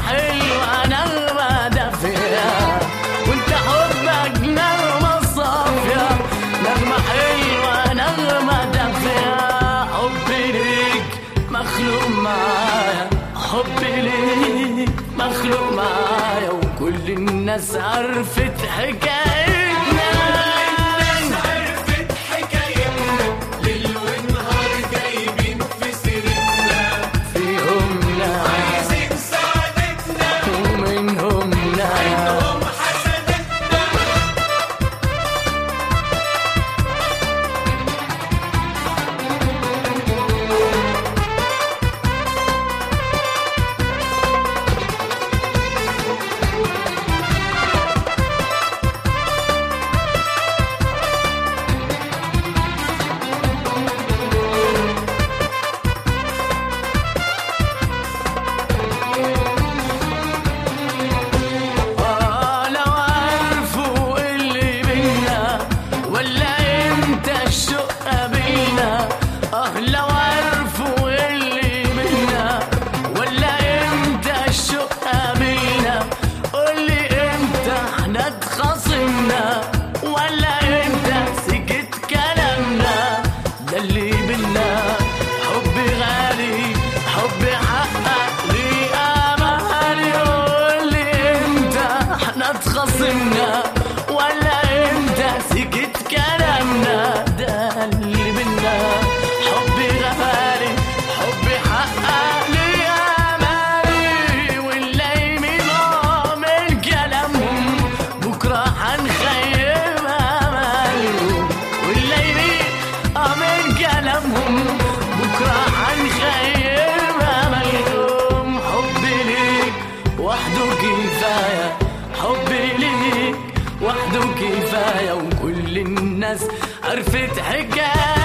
حلوة نغمة دافية وانت حبك نغمة صافية نغمة حلوة نغمة دافية حبي ليك مخلوق معايا حبي ليك مخلوق معايا وكل الناس عرفت حكايتنا عرفت حكايتنا ليل ونهار جايبين في سيرتنا فيهمنا عايزين سعادتنا ومنهمنا هم حسنتنا آه لو عرفوا اللي بينا ولا امتى الشوق قابلنا اه لو عرفوا اللي بينا ولا امتى الشوق قابلنا قولي امتى احنا اتخاصمنا ولا امتى سكت كلامنا ده اللي بينا حب غالي حب حقق لي امالي قولي امتى احنا اتخاصمنا ولا امتى سكت كلامنا ده اللي بينا حب غالي حب حقق لي امالي واللي من كلامهم بكره هنخيب امالهم والليل من كلامهم بكره هنخيب امالهم حبي ليك وحده كفايه حبي ليك وحده كفايه وكل الناس عرفت حكايه